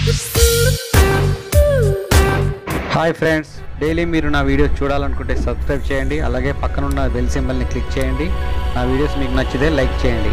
hi friends daily మీరు నా videos చూడాలనుకుంటే సబ్స్క్రైబ్ చేయండి అలాగే పక్కనున్న బెల్ సింబల్ని క్లిక్ చేయండి నా వీడియోస్ మీకు నచ్చితే లైక్ చేయండి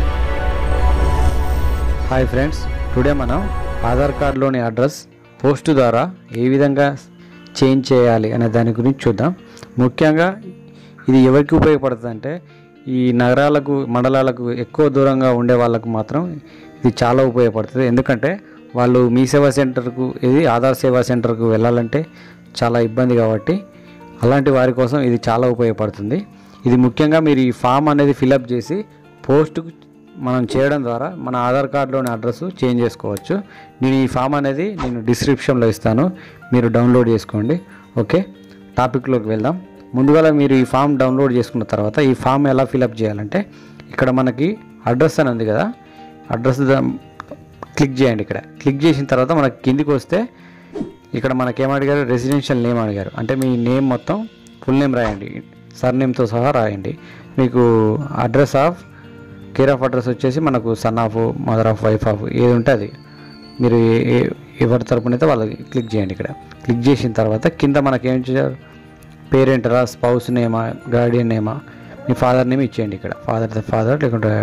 హాయ్ ఫ్రెండ్స్ టుడే మనం ఆధార్ కార్డులోని అడ్రస్ పోస్ట్ ద్వారా ఏ విధంగా చేంజ్ చేయాలి అనే దాని గురించి చూద్దాం ముఖ్యంగా ఇది ఎవరికి ఉపయోగపడుతుంది అంటే ఈ నగరాలకు మండలాలకు ఎక్కువ దూరంగా ఉండే వాళ్ళకు మాత్రం ఇది చాలా ఉపయోగపడుతుంది ఎందుకంటే వాళ్ళు మీ సేవా సెంటర్కు ఇది ఆధార్ సేవా సెంటర్కు వెళ్ళాలంటే చాలా ఇబ్బంది కాబట్టి అలాంటి వారి కోసం ఇది చాలా ఉపయోగపడుతుంది ఇది ముఖ్యంగా మీరు ఈ ఫామ్ అనేది ఫిలప్ చేసి పోస్ట్కు మనం చేయడం ద్వారా మన ఆధార్ కార్డులోని అడ్రస్ చేంజ్ చేసుకోవచ్చు నేను ఈ ఫామ్ అనేది నేను డిస్క్రిప్షన్లో ఇస్తాను మీరు డౌన్లోడ్ చేసుకోండి ఓకే టాపిక్లోకి వెళ్దాం ముందుగా మీరు ఈ ఫామ్ డౌన్లోడ్ చేసుకున్న తర్వాత ఈ ఫామ్ ఎలా ఫిలప్ చేయాలంటే ఇక్కడ మనకి అడ్రస్ అని ఉంది కదా అడ్రస్ క్లిక్ చేయండి ఇక్కడ క్లిక్ చేసిన తర్వాత మనకి కిందికి వస్తే ఇక్కడ మనకి ఏం అడిగారు రెసిడెన్షియల్ నేమ్ అడిగారు అంటే మీ నేమ్ మొత్తం ఫుల్ నేమ్ రాయండి సర్ నేమ్తో సహా రాయండి మీకు address of care of address వచ్చేసి మనకు son of mother of wife of ఏది ఉంటే అది మీరు ఏ- ఏ- ఎవరి తరపున అయితే వాళ్ళకి క్లిక్ చేయండి ఇక్కడ క్లిక్ చేసిన తర్వాత కింద మనకి ఏం చేయాలి పేరెంట్ రా స్పౌస్ నేమా గార్డియన్ నేమా మీ ఫాదర్ నేమ్ ఇచ్చేయండి ఇక్కడ ఫాదర్ అయితే ఫాదర్ లేకుంటే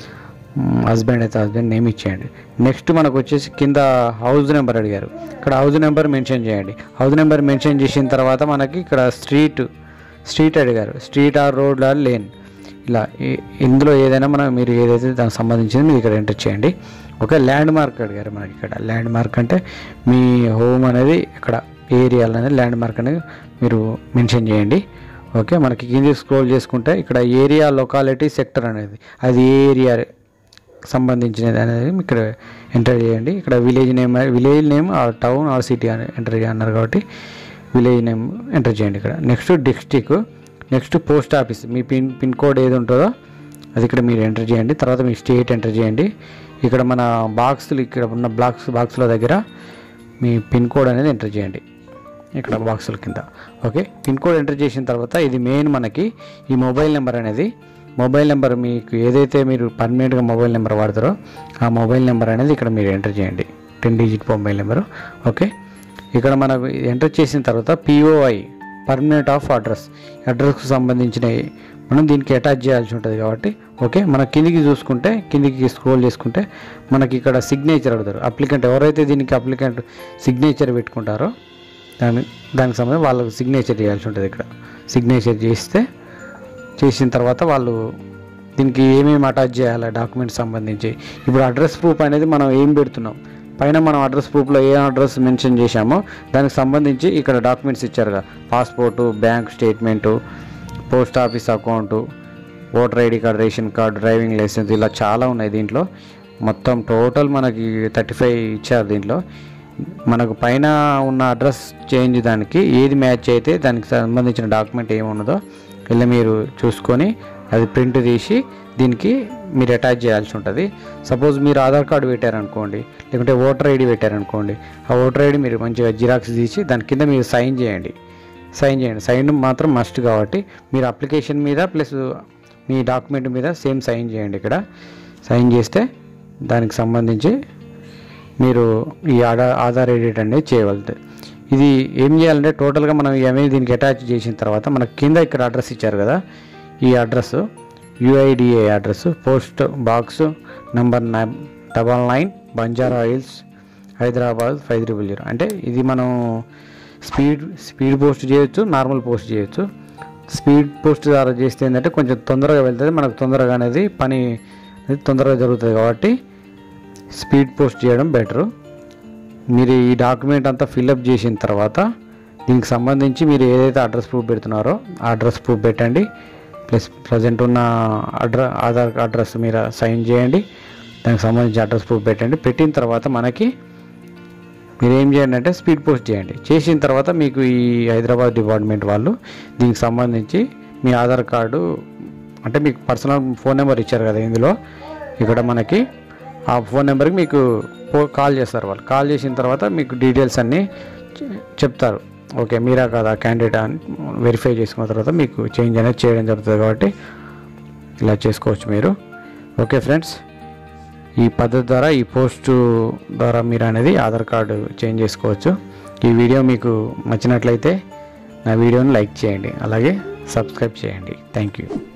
హస్బెండ్ అయితే హస్బెండ్ నేమ్ ఇచ్చేయండి నెక్స్ట్ మనకు వచ్చేసి కింద హౌస్ నెంబర్ అడిగారు ఇక్కడ హౌస్ నెంబర్ మెన్షన్ చేయండి హౌస్ నెంబర్ మెన్షన్ చేసిన తర్వాత మనకి ఇక్కడ స్ట్రీట్ స్ట్రీట్ అడిగారు street or road or lane ఇలా ఈ- ఇందులో ఏదైనా మనం మీరు ఏదైతే దానికి సంబంధించింది మీరు ఇక్కడ ఎంటర్ చేయండి ఒక ల్యాండ్ మార్క్ అడిగారు మనకి ఇక్కడ ల్యాండ్ మార్క్ అంటే మీ హోమ్ అనేది ఇక్కడ ఏరియా అనేది ల్యాండ్ మార్క్ అనేది మీరు మెన్షన్ చేయండి ఓకే మనకి కింది స్క్రోల్ చేసుకుంటే ఇక్కడ ఏరియా లొకాలిటీ సెక్టర్ అనేది అది ఏ ఏరియా సంబంధించినది అనేది ఇక్కడ ఎంటర్ చేయండి ఇక్కడ village name village name or town or city అని ఎంటర్ చేయన్నారు కాబట్టి విలేజ్ నేమ్ ఎంటర్ చేయండి ఇక్కడ next district next post office మీ పిన్ పిన్ కోడ్ ఏది ఉంటుందో అది ఇక్కడ మీరు ఎంటర్ చేయండి తర్వాత మీ స్టేట్ ఎంటర్ చేయండి ఇక్కడ మన బాక్స్లు ఇక్కడ ఉన్న బాక్స్ బాక్స్ల దగ్గర మీ పిన్ కోడ్ అనేది ఎంటర్ చేయండి ఇక్కడ బాక్సుల కింద ఓకే పిన్ కోడ్ ఎంటర్ చేసిన తర్వాత ఇది మెయిన్ మనకి ఈ మొబైల్ నెంబర్ అనేది మొబైల్ నెంబర్ మీకు ఏదైతే మీరు పర్మనెంట్గా మొబైల్ నెంబర్ వాడతారో ఆ మొబైల్ నెంబర్ అనేది ఇక్కడ మీరు ఎంటర్ చేయండి ten digit mobile number okay ఇక్కడ మనకు ఎంటర్ చేసిన తర్వాత పిఓఐ పర్మనెంట్ ఆఫ్ అడ్రస్ అడ్రస్కు సంబంధించిన మనం దీనికి అటాచ్ చేయాల్సి ఉంటుంది కాబట్టి ఓకే మన కిందికి చూసుకుంటే కిందికి స్క్రోల్ చేసుకుంటే మనకి ఇక్కడ సిగ్నేచర్ అడుగుతారు అప్లికెంట్ ఎవరైతే దీనికి అప్లికెంట్ సిగ్నేచర్ పెట్టుకుంటారో దాని దానికి సంబంధించి వాళ్ళకు సిగ్నేచర్ చేయాల్సి ఉంటుంది ఇక్కడ సిగ్నేచర్ చేస్తే చేసిన తర్వాత వాళ్ళు దీనికి ఏమేమి అటాచ్ చేయాలి డాక్యుమెంట్స్ సంబంధించి ఇప్పుడు అడ్రస్ ప్రూఫ్ అనేది మనం ఏం పెడుతున్నాం పైన మనం అడ్రస్ ప్రూఫ్లో ఏ అడ్రస్ మెన్షన్ చేశామో దానికి సంబంధించి ఇక్కడ డాక్యుమెంట్స్ ఇచ్చారుగా passport bank statement post office account voter ID card ration card driving licence ఇలా చాలా ఉన్నాయి దీంట్లో మొత్తం టోటల్ మనకి థర్టీ ఫైవ్ ఇచ్చారు దీంట్లో మనకు పైన ఉన్న అడ్రస్ చేంజ్ దానికి ఏది మ్యాచ్ అయితే దానికి సంబంధించిన డాక్యుమెంట్ ఏమున్నదో ఇలా మీరు చూసుకొని అది ప్రింట్ తీసి దీనికి మీరు అటాచ్ చేయాల్సి ఉంటుంది సపోజ్ మీరు ఆధార్ కార్డు పెట్టారనుకోండి లేకుంటే ఓటర్ ఐడి పెట్టారనుకోండి ఆ ఓటర్ ఐడి మీరు మంచిగా జిరాక్స్ తీసి దాని కింద మీరు సైన్ చేయండి సైన్ చేయండి సైన్ మాత్రం మస్ట్ కాబట్టి మీరు అప్లికేషన్ మీద ప్లస్ మీ డాక్యుమెంట్ మీద సేమ్ సైన్ చేయండి ఇక్కడ సైన్ చేస్తే దానికి సంబంధించి మీరు ఈ ఆధార్ ఆధార్ ఎడిట్ అనేది చేయగలుగుతాయి ఇది ఏం చేయాలంటే టోటల్గా మనం ఏమేమి దీనికి అటాచ్ చేసిన తర్వాత మనకు కింద ఇక్కడ అడ్రస్ ఇచ్చారు కదా ఈ address UIDA address post box number nine double nine Banjara Hills Hyderabad five triple zero అంటే ఇది మనం స్పీడ్ స్పీడ్ పోస్ట్ చేయొచ్చు నార్మల్ పోస్ట్ చేయొచ్చు స్పీడ్ పోస్ట్ ద్వారా చేస్తే ఏంటంటే కొంచెం తొందరగా వెళ్తుంది మనకు తొందరగా అనేది పని అనేది తొందరగా జరుగుతుంది కాబట్టి స్పీడ్ పోస్ట్ చేయడం బెటరు మీరు ఈ డాక్యుమెంట్ అంతా ఫిల్అప్ చేసిన తర్వాత దీనికి సంబంధించి మీరు ఏదైతే అడ్రస్ ప్రూఫ్ పెడుతున్నారో ఆ అడ్రస్ ప్రూఫ్ పెట్టండి ప్లస్ ప్రజెంట్ ఉన్న అడ్ర ఆధార్ అడ్రస్ మీరు సైన్ చేయండి దానికి సంబంధించి అడ్రస్ ప్రూఫ్ పెట్టండి పెట్టిన తర్వాత మనకి మీరు ఏం చేయండి అంటే స్పీడ్ పోస్ట్ చేయండి చేసిన తర్వాత మీకు ఈ హైదరాబాద్ డిపార్ట్మెంట్ వాళ్ళు దీనికి సంబంధించి మీ ఆధార్ కార్డు అంటే మీకు పర్సనల్ ఫోన్ నెంబర్ ఇచ్చారు కదా ఇందులో ఇక్కడ మనకి ఆ ఫోన్ నెంబర్కి మీకు ఫో- కాల్ చేస్తారు వాళ్ళు కాల్ చేసిన తర్వాత మీకు డీటెయిల్స్ అన్నీ చె- చెప్తారు ఓకే మీరా కాదా క్యాండిడేట్ అని వెరిఫై చేసుకున్న తర్వాత మీకు చేంజ్ అనేది చేయడం జరుగుతుంది కాబట్టి ఇలా చేసుకోవచ్చు మీరు ఓకే ఫ్రెండ్స్ ఈ పద్ధతి ద్వారా ఈ పోస్ట్ ద్వారా మీరు అనేది ఆధార్ కార్డు చేంజ్ చేసుకోవచ్చు ఈ వీడియో మీకు నచ్చినట్లయితే నా వీడియోని లైక్ చేయండి అలాగే సబ్స్క్రైబ్ చేయండి థ్యాంక్ యూ